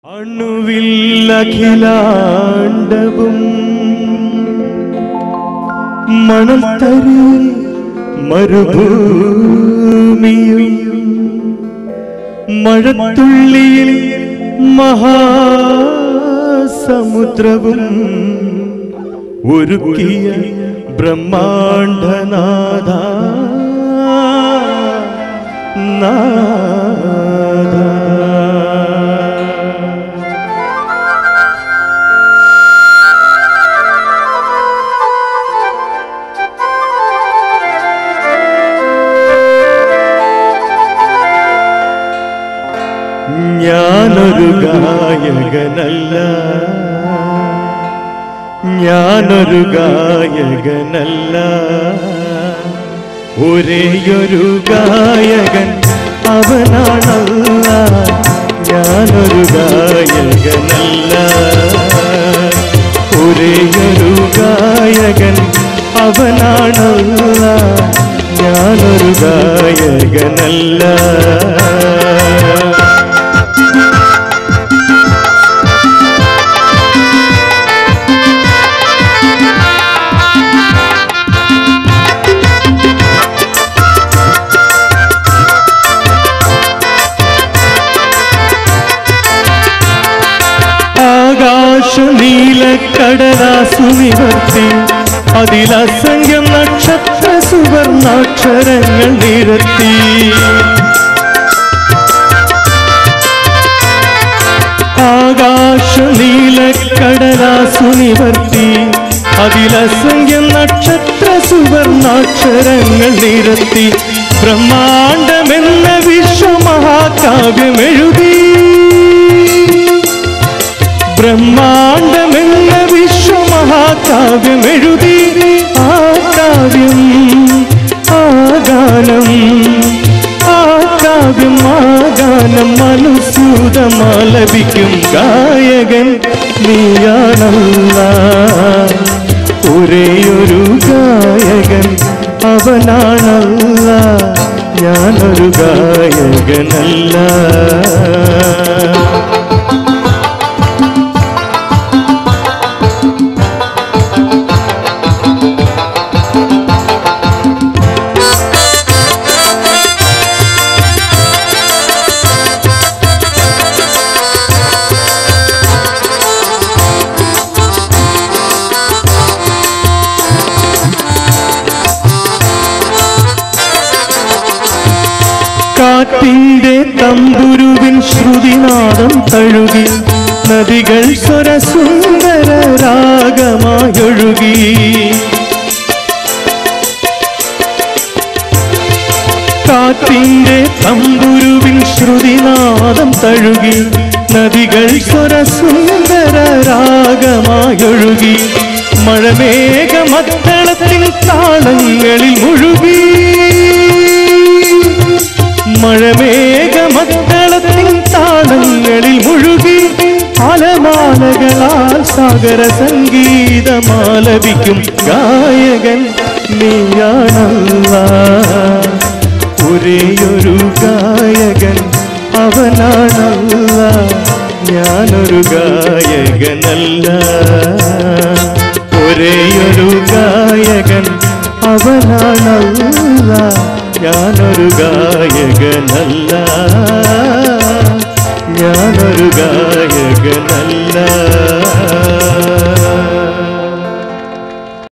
അണുവില്ലഖിലാണ്ടവും മണത്തരി മരുഭൂമിയും മഴത്തുള്ളിയിൽ മഹാസമുദ്രവും ഒരുക്കിയ ബ്രഹ്മാണ്ഡനാഥ നാഥ ഞാനൊരു ഗായകനല്ല ഞാനൊരു ഗായകനല്ല ഒരേയൊരു ഗായകൻ അവനാണല്ല ഞാനൊരു ഗായകനല്ല ഒരേയൊരു ഗായകൻ അവനാണല്ല ഞാനൊരു ഗായകനല്ല ആകാശ നീലക്കടലാസു നിവർത്തി അതിലസംഖ്യം നക്ഷത്ര സുവർണാക്ഷരങ്ങൾ നിരത്തി ആകാശ നീലക്കടലാസു നിവർത്തി അതിലസംഖ്യം നക്ഷത്ര സുവർണാക്ഷരങ്ങൾ നിരത്തി ബ്രഹ്മാണ്ടമെന്ന വിശ്വമഹാകാവ്യമെഴുതി ബ്രഹ്മാണ്ടമെന്ന വിശ്വമഹാകാവ്യമെഴുതി ആ കാവ്യം ആ ഗാനം ആ കാവ്യം ആ ഗാനം അനുസൂതമാലപിക്കും ഗായകൻ നീയാണല്ല ഒരേയൊരു ഗായകൻ അവനാണല്ല ഞാനൊരു ഗായകനല്ല കാറ്റിന്റെ തമ്പുരുവിൻ ശ്രുതിനാദം തഴുകി നദികൾ സ്വരസുന്ദര രാഗമായൊഴുകി കാറ്റിന്റെ തമ്പുരുവിൻ ശ്രുതിനാദം തഴുകി നദികൾ സ്വരസുന്ദര രാഗമായൊഴുകി മഴമേഘമത്തളത്തിൻ താളങ്ങളിൽ മുഴുകി മഴമേഘമത്തളത്തിൻ താളങ്ങളിൽ മുഴുകി അലമാലകളാൽ സാഗര സംഗീതമാലപിക്കും ഗായകൻ നീയാണല്ല ഒരേയൊരു ഗായകൻ അവനാണല്ല ഞാനൊരു ഗായകനല്ല ഒരേയൊരു ഗായകൻ അവനാണല്ല ഞാനൊരു ഗായകനല്ല ഞാനൊരു ഗായകനല്ല